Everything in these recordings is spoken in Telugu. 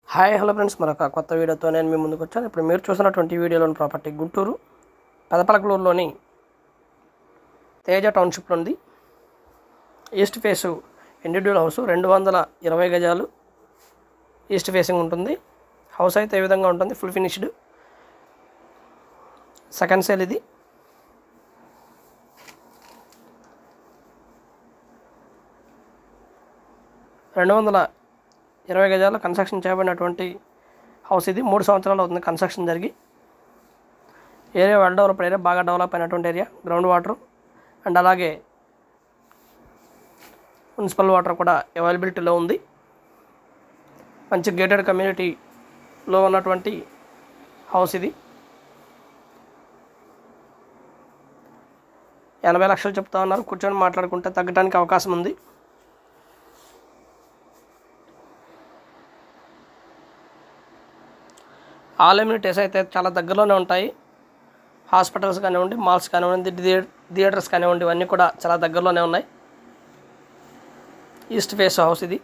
హాయ్ హలో ఫ్రెండ్స్ మరొక కొత్త వీడియోతో నేను మీ ముందుకు వచ్చాను ఇప్పుడు మీరు చూసినటువంటి వీడియోలోని ప్రాపర్టీ గుంటూరు పెదపలకలూరులోని తేజ టౌన్షిప్లో ఉంది ఈస్ట్ ఫేసు ఇండివిజువల్ హౌస్ రెండు వందల ఇరవై గజాలు ఈస్ట్ ఫేసింగ్ ఉంటుంది హౌస్ అయితే ఏ విధంగా ఉంటుంది ఫుల్ ఫినిష్డ్ సెకండ్ సేల్ ఇది రెండు వందల ఇరవై గజాల కన్స్ట్రక్షన్ చేయబడినటువంటి హౌస్ ఇది మూడు సంవత్సరాలు అవుతుంది కన్స్ట్రక్షన్ జరిగి ఏరియా వెల్ డెవలప్ ఏరియా బాగా డెవలప్ అయినటువంటి ఏరియా గ్రౌండ్ వాటర్ అండ్ అలాగే మున్సిపల్ వాటర్ కూడా అవైలబిలిటీలో ఉంది మంచి గేటెడ్ కమ్యూనిటీలో ఉన్నటువంటి హౌస్ ఇది ఎనభై లక్షలు చెప్తా ఉన్నారు కూర్చొని మాట్లాడుకుంటే తగ్గడానికి అవకాశం ఉంది ఆల్ ఎమ్యూనిటీస్ అయితే చాలా దగ్గరలోనే ఉంటాయి హాస్పిటల్స్ కానివ్వండి మాల్స్ కానివ్వండి థియే- థియేటర్స్ కానివ్వండి ఇవన్నీ కూడా చాలా దగ్గరలోనే ఉన్నాయి ఈస్ట్ ఫేస్ హౌస్ ఇది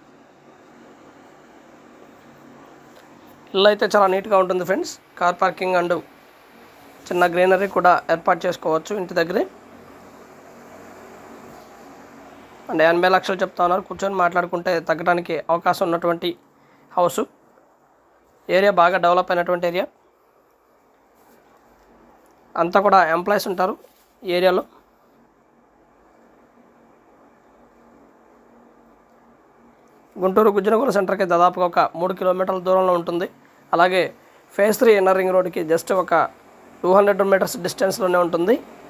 ఇల్లు అయితే చాలా నీట్గా ఉంటుంది ఫ్రెండ్స్ కార్ పార్కింగ్ అండ్ చిన్న గ్రీనరీ కూడా ఏర్పాటు చేసుకోవచ్చు ఇంటి దగ్గరే అండ్ ఎనభై లక్షలు చెప్తా ఉన్నారు కూర్చొని మాట్లాడుకుంటే తగ్గడానికి అవకాశం ఉన్నటువంటి హౌసు ఏరియా బాగా డెవలప్ అయినటువంటి ఏరియా అంతా కూడా ఎంప్లాయీస్ ఉంటారు ఈ ఏరియాలో గుంటూరు గుజ్జనగూడ సెంటర్కి దాదాపుగా ఒక మూడు కిలోమీటర్ల దూరంలో ఉంటుంది అలాగే ఫేస్ త్రీ ఇన్నర్ రింగ్ రోడ్కి జస్ట్ ఒక టూ హండ్రెడ్ మీటర్స్ డిస్టెన్స్లోనే ఉంటుంది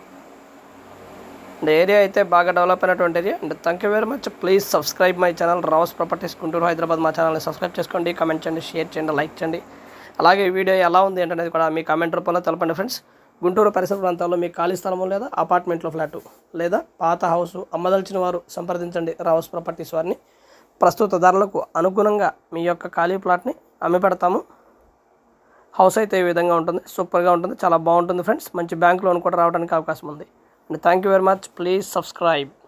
అండ్ ఏరియా అయితే బాగా డెవలప్ అయినటువంటి area and thank you very much please subscribe my channel Raavas properties Guntur Hyderabad మా ఛానల్ని సబ్స్క్రైబ్ చేసుకోండి కామెంట్ చేయండి షేర్ చేయండి లైక్ చేయండి అలాగే ఈ వీడియో ఎలా ఉంది ఏంటనేది కూడా మీ కామెంట్ రూపంలో తెలపండి ఫ్రెండ్స్ గుంటూరు పరిసర ప్రాంతాల్లో మీ ఖాళీ స్థలము లేదా అపార్ట్మెంట్లో ఫ్లాటు లేదా పాత హౌస్ అమ్మదలిచిన వారు సంప్రదించండి రావస్ ప్రాపర్టీస్ వారిని ప్రస్తుత ధరలకు అనుగుణంగా మీ యొక్క ఖాళీ ప్లాట్ని అమ్మి పెడతాము హౌస్ అయితే ఈ విధంగా ఉంటుంది సూపర్గా ఉంటుంది చాలా బాగుంటుంది ఫ్రెండ్స్ మంచి బ్యాంక్ లోన్ కూడా రావడానికి అవకాశం ఉంది and thank you very much please subscribe